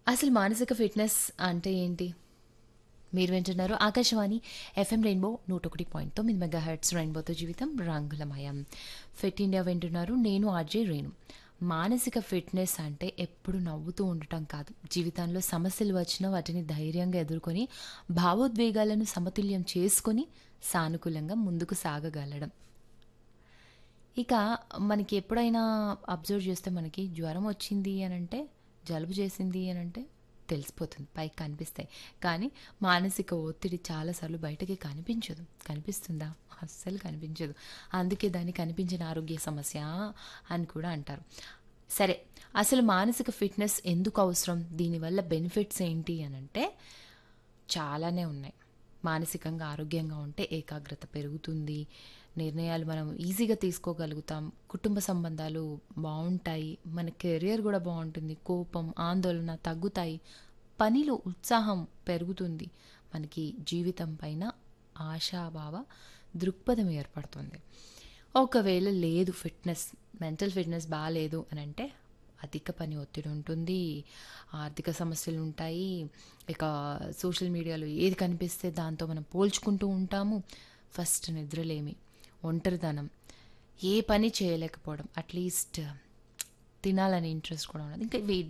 అసలు మానసిక ఫిట్‌నెస్ అంటే ఏంటి? మీరు వింటున్నారు ఆకాశవాణి ఎఫ్ఎం రెయిన్బో 101.9 మెగాహెర్ట్జ్ రెయిన్బోతో జీవితం రంగులమయం. ఫిట్ ఇండియా వింటున్నారు. నేను ఆర్‌జే రేణు. మానసిక ఫిట్‌నెస్ అంటే ఎప్పుడు నవ్వుతూ ఉండటం కాదు. జీవితంలో సమస్యలు వచ్చినా వాటిని ధైర్యంగా ఎదుర్కొని, భావోద్వేగాలను సమతుల్యం చేసుకొని, సానుకూలంగా ముందుకు సాగగలడం. ఇక మనకి ఎప్పుడైనా అబ్జర్వ్ చేస్తే మనకి జ్వరం వచ్చింది అనంటే, జలుబు చేసింది అనంటే తెలిసిపోతుంది. పైకి కనిపిస్తాయి. కానీ మానసిక ఒత్తిడి చాలా సార్లు బయటకి కనిపించదు. కనిపిస్తుందా? అస్సలు కనిపించదు. అందుకే దాన్ని కనిపించని ఆరోగ్య సమస్య అని కూడా అంటారు. సరే అసలు మానసిక ఫిట్‌నెస్ ఎందుకు అవసరం? దీనివల్ల బెనిఫిట్స్ ఏంటి అనంటే చాలానే ఉన్నాయి. మానసికంగా ఆరోగ్యంగా ఉంటే ఏకాగ్రత పెరుగుతుంది. నిర్ణయాలు మనం ఈజీగా తీసుకోగలుగుతాం. కుటుంబ సంబంధాలు బావుంటాయి. మన కెరియర్ గూడా బావుంటుంది. కోపం, ఆందోళన తగ్గుతాయి. పనిలో ఉత్సాహం పెరుగుతుంది. మనకి జీవితం పైన ఆశాభావ దృక్పథం ఏర్పడుతుంది. ఒకవేళ లేదు ఫిట్‌నెస్, మెంటల్ ఫిట్‌నెస్ బాలేదు అనంటే అధిక పని ఒత్తిడి ఉంటుంది. ఆర్థిక సమస్యలుంటాయి. ఇక సోషల్ మీడియాలో ఏది కనిపిస్తే దాంతో మనం పోల్చుకుంటూ ఉంటాము. ఫస్ట్ నిద్రలేమి, ఒంటరితనం, ఏ పని చేయలేకపోవడం, అట్‌లీస్ట్ తినాలని ఇంట్రెస్ట్ కూడా ఉండదు. ఇంకా ఇవి